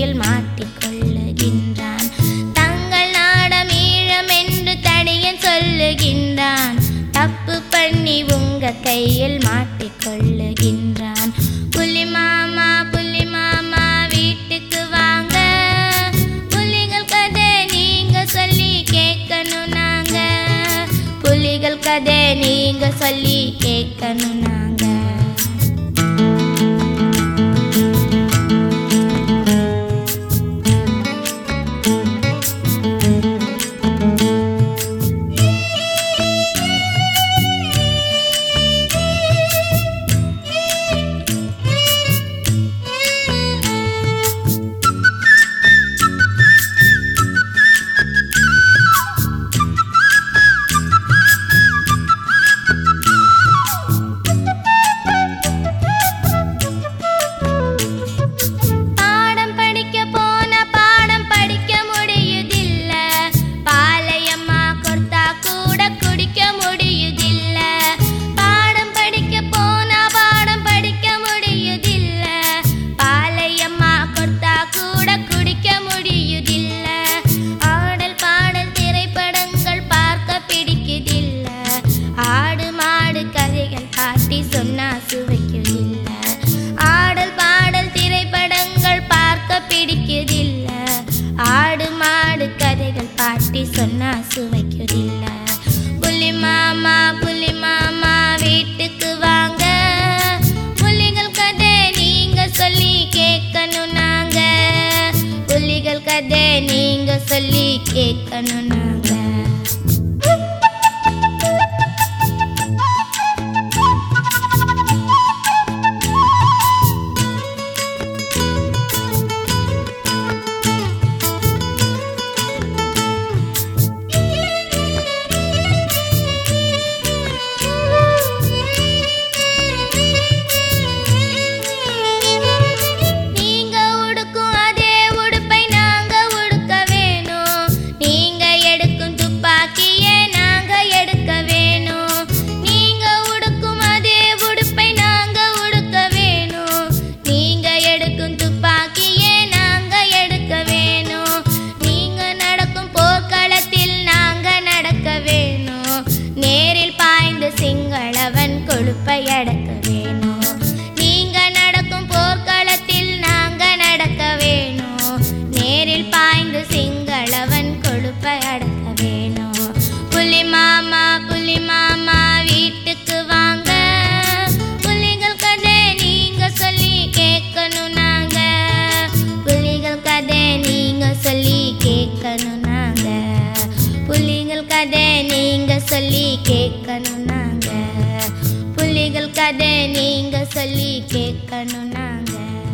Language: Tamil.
கையில் மாட்டிக்கொள்ளுகின்றான் தங்கள் நாடம் ஈழம் என்று தடியன் சொல்லுகின்றான் தப்பு பண்ணி உங்க கையில் மாட்டிக்கொள்ளுகின்றான் புலி மாமா புலி மாமா வீட்டுக்கு வாங்க புலிகள் கதை நீங்க சொல்லி கேட்கணும் நாங்க புலிகள் கதை நீங்க சொல்லி கேட்கணும் நாங்க பாடம் படிக்க போன பாடம் படிக்க முடியுதில்ல பாலையம்மா கொடுத்தா கூட குடிக்க முடியுதில்ல பாடம் படிக்க போனா பாடம் படிக்க முடியுதில்ல பாலையம்மா கொடுத்தா கூட குடிக்க முடியுதில்ல ஆடல் பாடல் திரைப்படங்கள் பார்க்க பிடிக்குதில்ல ஆடு மாடு கதைகள் காட்டி சொன்னா சுவைக்குதில்ல ஆடல் பாடல் திரைப்படங்கள் பார்க்க பிடிக்குதில்ல ஆடு மாடு கதைகள் பாட்டி சொன்னா சுவைக்குதில்ல புலி மாமா புலி மாமா வீட்டுக்கு வாங்க புலிகள் கதை நீங்க சொல்லி கேட்கணும் நாங்க புலிகள் கதை நீங்க சொல்லி கேட்கணும் நாங்க நீங்க உடுக்கும் அதே உடுப்பை நாங்க உடுக்க வேணும் நீங்க எடுக்கும் துப்பாக்கியே நாங்க எடுக்க வேணும் நீங்க உடுக்கும் அதே உடுப்பை நாங்க உடுக்க வேணும் நீங்க எடுக்கும் துப்பாக்கியே நாங்க எடுக்க வேணும் நீங்க நடக்கும் போர்க்களத்தில் நாங்க நடக்க வேணும் நேரில் பாய்ந்து சிங்களவன் கொழுப்பை அடக்க வேணும் நீங்க நடக்கும் போர்க்களத்தில் நாங்க நடக்க வேணும் நேரில் பாய்ந்து சிங்களவன் கொழுப்பை அடக்க வேணும் புலி மாமா புலி மாமா வீட்டுக்கு வாங்க புலிகள் கதை நீங்க சொல்லி கேட்கணும் நாங்க புலிகள் கதை நீங்க சொல்லி கேட்கணும் நாங்க புலிகள் கதை நீங்க சொல்லி கேட்கணும் நாங்க புலிகள் கதை நீங்க சொல்லி கேட்கணும் நாங்க